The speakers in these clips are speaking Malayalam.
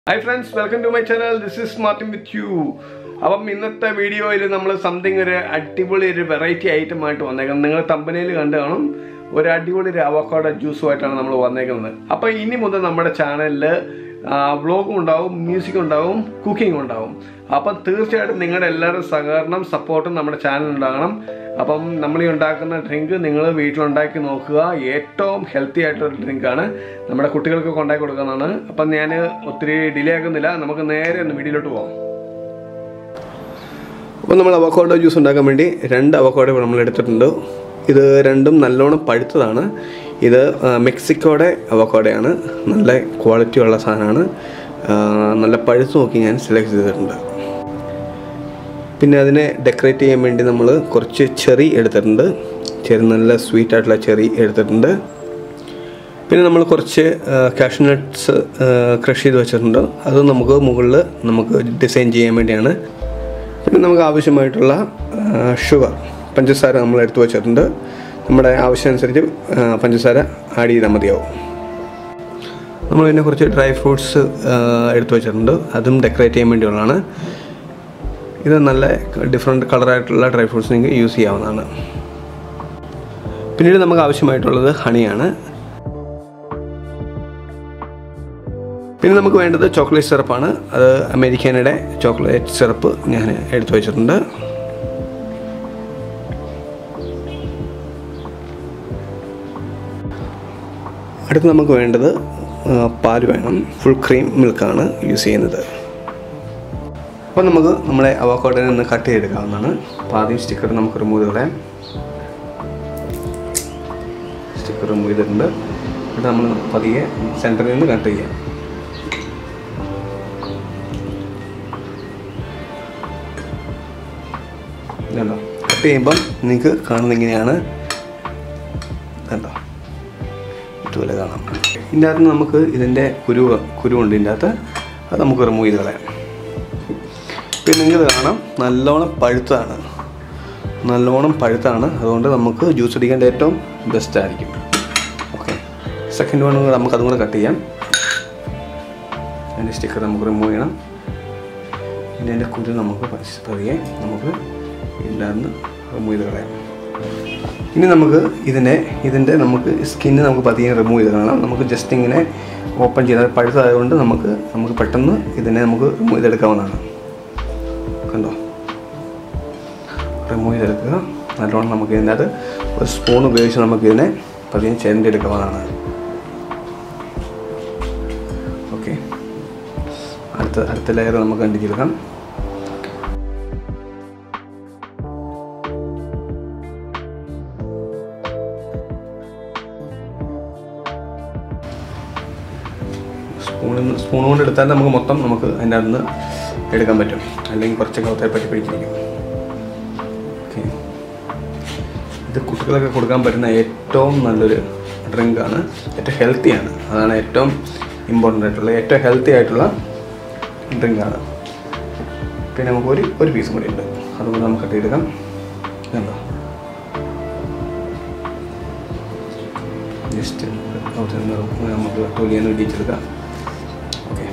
hi friends welcome to my channel this is Martin with you അപ്പം ഇന്നത്തെ വീഡിയോയിൽ നമ്മൾ സംതിങ് ഒരു അടിപൊളി ഒരു വെറൈറ്റി ഐറ്റം ആയിട്ട് വന്നേക്കുന്നത് നിങ്ങൾ തമ്പനയിൽ കണ്ടു കാണും ഒരു അടിപൊളി ഒരു അവക്കാട ജ്യൂസുമായിട്ടാണ് നമ്മൾ വന്നേക്കുന്നത് അപ്പം ഇനി മുതൽ നമ്മുടെ ചാനലിൽ വ്ളോഗും ഉണ്ടാവും മ്യൂസിക് ഉണ്ടാവും കുക്കിംഗ് ഉണ്ടാവും അപ്പം തീർച്ചയായിട്ടും നിങ്ങളുടെ എല്ലാവരുടെ സഹകരണം സപ്പോർട്ടും നമ്മുടെ ചാനൽ ഉണ്ടാകണം അപ്പം നമ്മൾ ഈ ഉണ്ടാക്കുന്ന ഡ്രിങ്ക് നിങ്ങൾ വീട്ടിലുണ്ടാക്കി നോക്കുക ഏറ്റവും ഹെൽത്തി ആയിട്ടൊരു ഡ്രിങ്കാണ് നമ്മുടെ കുട്ടികൾക്ക് കൊണ്ടാക്കി കൊടുക്കുന്നതാണ് അപ്പം ഞാൻ ഒത്തിരി ഡിലേ ആക്കുന്നില്ല നമുക്ക് നേരെ ഒന്ന് വീഡിയോയിലോട്ട് പോകാം അപ്പോൾ നമ്മൾ അവക്കോഡോ ജ്യൂസ് ഉണ്ടാക്കാൻ വേണ്ടി രണ്ട് അവക്കോഡോ നമ്മൾ എടുത്തിട്ടുണ്ട് ഇത് രണ്ടും നല്ലോണം പഴുത്തതാണ് ഇത് ആ, മെക്സിക്കോയുടെ അവക്കോഡയാണ് നല്ല ക്വാളിറ്റി ഉള്ള സാധനമാണ് ആ, നല്ല പഴുത്ത് നോക്കി ഞാൻ സെലക്ട് ചെയ്തിട്ടുണ്ട് പിന്നെ അതിനെ ഡെക്കറേറ്റ് ചെയ്യാൻ വേണ്ടി നമ്മൾ കുറച്ച് ചെറി എടുത്തിട്ടുണ്ട് ചെറി നല്ല സ്വീറ്റ് ആയിട്ടുള്ള ചെറി എടുത്തിട്ടുണ്ട് പിന്നെ നമ്മൾ കുറച്ച് കാഷ്യൂ നട്ട്സ് ക്രഷ് ചെയ്ത് വെച്ചിട്ടുണ്ട് അത് നമുക്ക് മുകളിൽ നമുക്ക് ഡിസൈൻ ചെയ്യാൻ വേണ്ടിയാണ് പിന്നെ നമുക്ക് ആവശ്യമായിട്ടുള്ള ഷുഗർ പഞ്ചസാര നമ്മൾ എടുത്തു വെച്ചിട്ടുണ്ട് നമ്മുടെ ആവശ്യമനുസരിച്ച് ആ, പഞ്ചസാര ആഡ് ചെയ്താൽ മതിയാവും നമ്മൾ പിന്നെ കുറച്ച് ഡ്രൈ ഫ്രൂട്ട്സ് എടുത്തു വെച്ചിട്ടുണ്ട് അതും ഡെക്കറേറ്റ് ചെയ്യാൻ വേണ്ടിയുള്ളതാണ് ഇത് നല്ല ഡിഫറെൻറ്റ് കളറായിട്ടുള്ള ഡ്രൈ ഫ്രൂട്ട്സ് നിങ്ങൾക്ക് യൂസ് ചെയ്യാവുന്നതാണ് പിന്നീട് നമുക്ക് ആവശ്യമായിട്ടുള്ളത് ഹണിയാണ് പിന്നെ നമുക്ക് വേണ്ടത് ചോക്ലേറ്റ് സിറപ്പാണ് അത് അമേരിക്കാനയുടെ ചോക്ലേറ്റ് സിറപ്പ് ഞാൻ എടുത്തു വെച്ചിട്ടുണ്ട് അടുത്ത് നമുക്ക് വേണ്ടത് ആ, പാൽ വേണം ഫുൾ ക്രീം മിൽക്കാണ് യൂസ് ചെയ്യുന്നത് അപ്പോൾ നമുക്ക് നമ്മുടെ അവക്കോടനെ ഒന്ന് കട്ട് ചെയ്തെടുക്കാവുന്നതാണ് അപ്പോൾ ആദ്യം സ്റ്റിക്കർ നമുക്ക് റിമൂവ് ചെയ്ത് കളയാം സ്റ്റിക്കർ റിമൂവ് ചെയ്തിട്ടുണ്ട് എന്നിട്ട് നമ്മൾ പതിയെ സെൻറ്ററിൽ നിന്ന് കട്ട് ചെയ്യാം ഇതുണ്ടോ കട്ട് ചെയ്യുമ്പം നിങ്ങൾക്ക് കാണുന്നത് ഇങ്ങനെയാണ് കണ്ടോ ഇതുപോലെ കാണാം ഇതിൻ്റെ അകത്ത് നമുക്ക് ഇതിൻ്റെ കുരു കുരുവുണ്ട് ഇതിൻ്റെ അകത്ത് അത് നമുക്ക് റിമൂവ് ചെയ്ത് കളയാം പിന്നെ നിങ്ങൾക്ക് കാണാം നല്ലോണം പഴുത്താണ് നല്ലോണം പഴുത്താണ് അതുകൊണ്ട് നമുക്ക് ജ്യൂസ് അടിക്കേണ്ട ഏറ്റവും ബെസ്റ്റ് ആയിരിക്കും ഓക്കെ സെക്കൻഡ് വൺ നമുക്ക് അതും കൂടെ കട്ട് ചെയ്യാം അതിൻ്റെ സ്റ്റിക്കർ നമുക്ക് റിമൂവ് ചെയ്യണം പിന്നെ അതിൻ്റെ കുരു നമുക്ക് പതിയെ പതിയെ നമുക്ക് ഇല്ലാന്ന് റിമൂവ് ചെയ്ത് കളയാം ഇനി നമുക്ക് ഇതിനെ ഇതിൻ്റെ നമുക്ക് സ്കിന്ന് നമുക്ക് പതിയെ റിമൂവ് ചെയ്ത് കളയണം നമുക്ക് ജസ്റ്റ് ഇങ്ങനെ ഓപ്പൺ ചെയ്താൽ പഴുത്തതായതുകൊണ്ട് നമുക്ക് നമുക്ക് പെട്ടെന്ന് ഇതിനെ നമുക്ക് റിമൂവ് ചെയ്തെടുക്കാവുന്നതാണ് കണ്ടോ റിമൂവ് ചെയ്തെടുക്കുക നല്ലോണം നമുക്ക് ഇതിനകത്ത് ഒരു സ്പൂൺ ഉപയോഗിച്ച് നമുക്ക് ഇതിനെ പതിയെ ചേരേണ്ടെടുക്കാവുന്നതാണ് ഓക്കെ അടുത്ത അടുത്ത ലെയർ നമുക്ക് കണ്ടിച്ചെടുക്കാം സ്പൂണിൽ നിന്ന് സ്പൂൺ കൊണ്ട് എടുത്താൽ നമുക്ക് മൊത്തം നമുക്ക് അതിൻ്റെ അകത്ത് നിന്ന് എടുക്കാൻ പറ്റും അല്ലെങ്കിൽ കുറച്ചൊക്കെ ഒത്തിരി പറ്റി പിടിച്ചിരിക്കും ഓക്കെ ഇത് കുട്ടികൾക്ക് കൊടുക്കാൻ പറ്റുന്ന ഏറ്റവും നല്ലൊരു ഡ്രിങ്കാണ് ഏറ്റവും ഹെൽത്തിയാണ് അതാണ് ഏറ്റവും ഇമ്പോർട്ടൻ്റ് ആയിട്ടുള്ള ഏറ്റവും ഹെൽത്തി ആയിട്ടുള്ള ഡ്രിങ്കാണ് പിന്നെ നമുക്ക് ഒരു ഒരു പീസും കൂടി ഉണ്ട് അതുകൊണ്ട് നമുക്ക് കട്ടിയെടുക്കാം കണ്ടോ ജസ്റ്റ് അവിടെ നിന്ന് നമുക്ക് തൊലിയെന്ന് ഇടിച്ചെടുക്കാം ഓക്കെ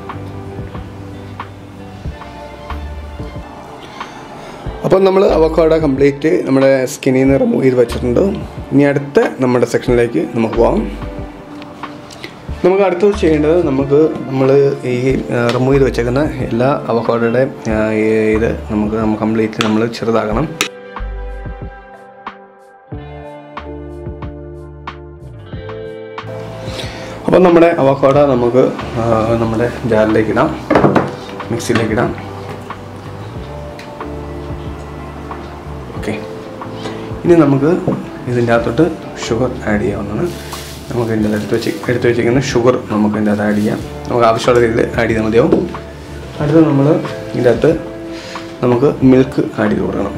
അപ്പം നമ്മൾ അവക്കാട കംപ്ലീറ്റ് നമ്മുടെ സ്കിന്നിൽ നിന്ന് റിമൂവ് ചെയ്ത് വെച്ചിട്ടുണ്ട് ഇനി അടുത്ത നമ്മുടെ സെക്ഷനിലേക്ക് നമുക്ക് പോകാം നമുക്ക് അടുത്തത് ചെയ്യേണ്ടത് നമുക്ക് നമ്മൾ ഈ റിമൂവ് ചെയ്ത് വെച്ചേക്കുന്ന എല്ലാ അവക്കാടയുടെ ഇത് നമുക്ക് നമ്മൾ കംപ്ലീറ്റ് നമ്മൾ ചെറുതാക്കണം അപ്പം നമ്മുടെ അവക്കാട നമുക്ക് ആ, നമ്മുടെ ജാറിലേക്ക് ഇടാം മിക്സിയിലേക്ക് ഇടാം ഓക്കെ ഇനി നമുക്ക് ഇതിൻ്റെ അകത്തോട്ട് ഷുഗർ ആഡ് ചെയ്യാവുന്നതാണ് നമുക്ക് ഇതിൻ്റെ അകത്ത് എടുത്ത് വെച്ച് എടുത്ത് വെച്ചിരിക്കുന്ന ഷുഗർ നമുക്ക് ഇതിൻ്റെ അകത്ത് ആഡ് ചെയ്യാം നമുക്ക് ആവശ്യമുള്ള രീതിയിൽ ആഡ് ചെയ്താൽ മതിയാവും അടുത്ത് നമ്മൾ ഇതിൻ്റെ അകത്ത് നമുക്ക് മിൽക്ക് ആഡ് ചെയ്ത് കൊടുക്കണം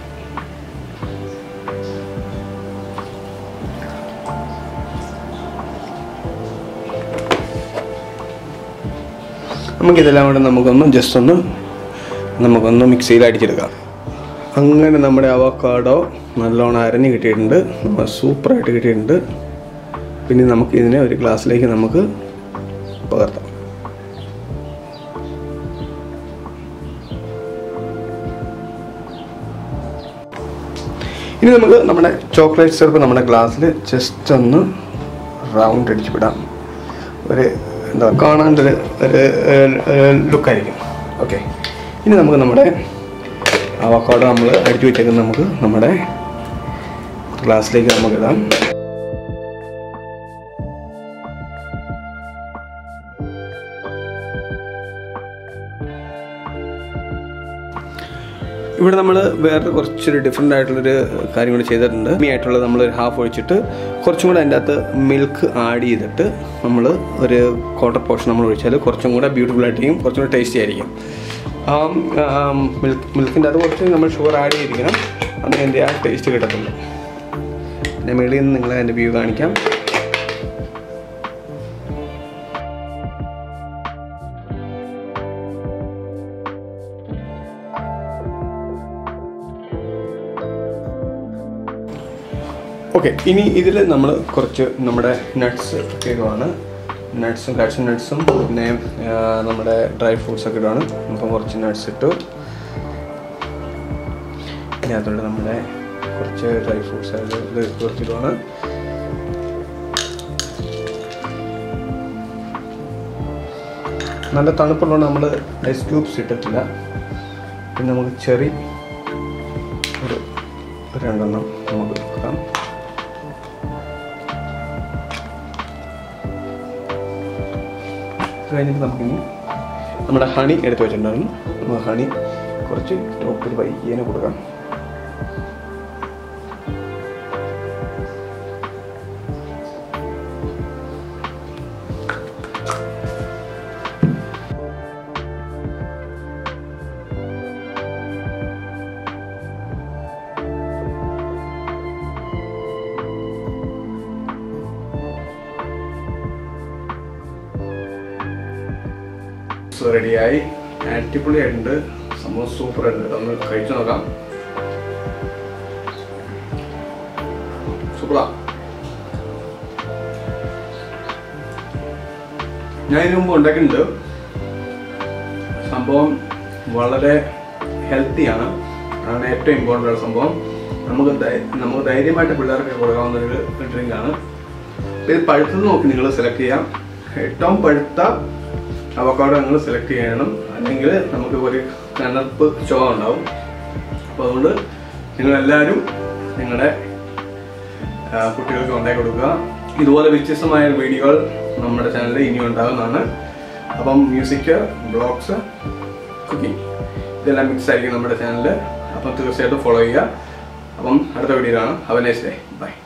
നമുക്കിതെല്ലാം കൂടെ നമുക്കൊന്ന് ജസ്റ്റ് ഒന്ന് നമുക്കൊന്ന് മിക്സിയിൽ അടിച്ചെടുക്കാം അങ്ങനെ നമ്മുടെ അവക്കാടോ നല്ലോണം അരഞ്ഞ് കിട്ടിയിട്ടുണ്ട് നമ്മൾ സൂപ്പറായിട്ട് കിട്ടിയിട്ടുണ്ട് പിന്നെ നമുക്ക് ഇതിനെ ഒരു ഗ്ലാസ്സിലേക്ക് നമുക്ക് പകർത്താം ഇനി നമുക്ക് നമ്മുടെ ചോക്ലേറ്റ് സിറപ്പ് നമ്മുടെ ഗ്ലാസ്സിൽ ജസ്റ്റ് ഒന്ന് റൗണ്ട് അടിച്ച് വിടാം ഒരു എന്താ കാണാണ്ടൊരു ഒരു ലുക്കായിരിക്കും ഓക്കെ ഇനി നമുക്ക് നമ്മുടെ അവക്കാടോ നമ്മൾ അടിച്ചു വെച്ചേക്കുന്നത് നമുക്ക് നമ്മുടെ ഗ്ലാസ്സിലേക്ക് നമുക്ക് ഇടാം ഇവിടെ നമ്മൾ വേറെ കുറച്ചൊരു ഡിഫറെൻ്റ് ആയിട്ടുള്ളൊരു കാര്യം കൂടി ചെയ്തിട്ടുണ്ട് മീ ആയിട്ടുള്ളത് നമ്മൾ ഒരു ഹാഫ് ഒഴിച്ചിട്ട് കുറച്ചും കൂടെ അതിൻ്റെ അകത്ത് മിൽക്ക് ആഡ് ചെയ്തിട്ട് നമ്മൾ ഒരു ക്വാർട്ടർ പോർഷൻ നമ്മൾ ഒഴിച്ചാൽ കുറച്ചും കൂടെ ബ്യൂട്ടിഫുൾ ആയിട്ടിരിക്കും കുറച്ചും കൂടെ ടേസ്റ്റി ആയിരിക്കും മിൽക്ക് മിൽക്കിൻ്റെ അത് കുറച്ച് നമ്മൾ ഷുഗർ ആഡ് ചെയ്തിരിക്കണം അന്ന് അതിൻ്റെ ആ ടേസ്റ്റ് കിട്ടത്തുള്ളൂ പിന്നെ മേളിൽ നിന്ന് നിങ്ങളെ അതിൻ്റെ വ്യൂ കാണിക്കാം ഓക്കെ ഇനി ഇതിൽ നമ്മൾ കുറച്ച് നമ്മുടെ നട്ട്സ് ഒക്കെ ഇടുവാണ് നട്ട്സും കാഷ്യൂ നട്ട്സും പിന്നെ ആ, നമ്മുടെ ഡ്രൈ ഫ്രൂട്ട്സ് ഒക്കെ ഇടുവാണ് അപ്പം കുറച്ച് നട്ട്സ് ഇട്ടു ഇനി അതുകൊണ്ട് നമ്മുടെ കുറച്ച് ഡ്രൈ ഫ്രൂട്ട്സ് ഇത് കുറച്ചിടുവാണ് നല്ല തണുപ്പുള്ളതുകൊണ്ട് നമ്മൾ ഐസ് ക്യൂബ്സ് ഇട്ടിട്ടില്ല പിന്നെ നമുക്ക് ചെറി ഒരു ഒരു രണ്ടെണ്ണം നമുക്ക് എടുക്കാം അത് കഴിഞ്ഞിട്ട് നമുക്കിനി നമ്മുടെ ഹണി എടുത്ത് വെച്ചിട്ടുണ്ടായിരുന്നു നമുക്ക് ഹണി കുറച്ച് ടോപ്പിൽ വൈകിയതിന് കൊടുക്കാം സോ റെഡിയായി അടിപൊളിയായിട്ടുണ്ട് സംഭവം സൂപ്പർ ആയിട്ടുണ്ട് ഒന്ന് കഴിച്ചു നോക്കാം സൂപ്പറാ ഞാൻ ഇതിനു മുമ്പ് ഉണ്ടാക്കിയിട്ടുണ്ട് സംഭവം വളരെ ഹെൽത്തിയാണ് അതാണ് ഏറ്റവും ഇമ്പോർട്ടൻ്റ് ആയ സംഭവം നമുക്ക് ധൈ- നമുക്ക് ധൈര്യമായിട്ട് പിള്ളേർക്ക് കൊടുക്കാവുന്ന ഒരു ഡ്രിങ്ക് ആണ് ഇത് പഴുത്തത് നോക്കി നിങ്ങൾ സെലക്ട് ചെയ്യാം ഏറ്റവും പഴുത്ത അവക്കാടോ നിങ്ങൾ സെലക്ട് ചെയ്യണം അല്ലെങ്കിൽ നമുക്ക് ഒരു കനപ്പ് ചോ ഉണ്ടാവും അപ്പോൾ അതുകൊണ്ട് നിങ്ങളെല്ലാവരും നിങ്ങളുടെ ആ, കുട്ടികൾക്ക് ഉണ്ടാക്കി കൊടുക്കുക ഇതുപോലെ വ്യത്യസ്തമായ വീഡിയോകൾ നമ്മുടെ ചാനലിൽ ഇനിയും ഉണ്ടാകുന്നതാണ് അപ്പം മ്യൂസിക് ബ്ലോഗ്സ് കുക്കിംഗ് ഇതെല്ലാം മിക്സ് ആയിരിക്കും നമ്മുടെ ചാനലിൽ അപ്പം തീർച്ചയായിട്ടും ഫോളോ ചെയ്യുക അപ്പം അടുത്ത വീഡിയോ കാണാം ഹവ് നൈസ് ഡേ ബൈ